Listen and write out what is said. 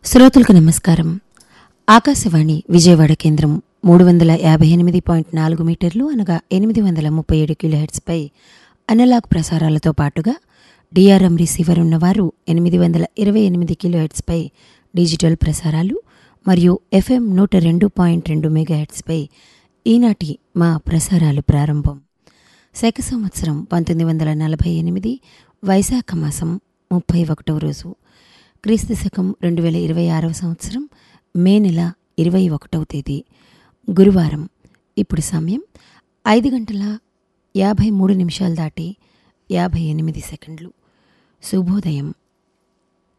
శ్రోతలకు నమస్కారం ఆకాశవాణి విజయవాడ కేంద్రం మూడు వందల యాభై ఎనిమిది పాయింట్ నాలుగు మీటర్లు అనగా ఎనిమిది వందల ముప్పై ఏడు కిలోహెడ్స్పై అనలాగ్ ప్రసారాలతో పాటుగా డిఆర్ఎం రిసీవర్ ఉన్నవారు ఎనిమిది వందల ఇరవై ఎనిమిది కిలోహెడ్స్పై డిజిటల్ ప్రసారాలు మరియు ఎఫ్ఎం నూట రెండు పాయింట్ రెండు మెగాహెడ్స్పై ఈనాటి మా ప్రసారాలు ప్రారంభం శక సంవత్సరం పంతొమ్మిది వందల నలభై ఎనిమిది వైశాఖ మాసం ముప్పై ఒకటవ రోజు క్రీస్తు శకం రెండు వేల ఇరవై ఆరవ సంవత్సరం మే నెల ఇరవై ఒకటవ తేదీ గురువారం ఇప్పుడు సమయం ఐదు గంటల యాభై మూడు నిమిషాలు దాటి యాభై ఎనిమిది సెకండ్లు శుభోదయం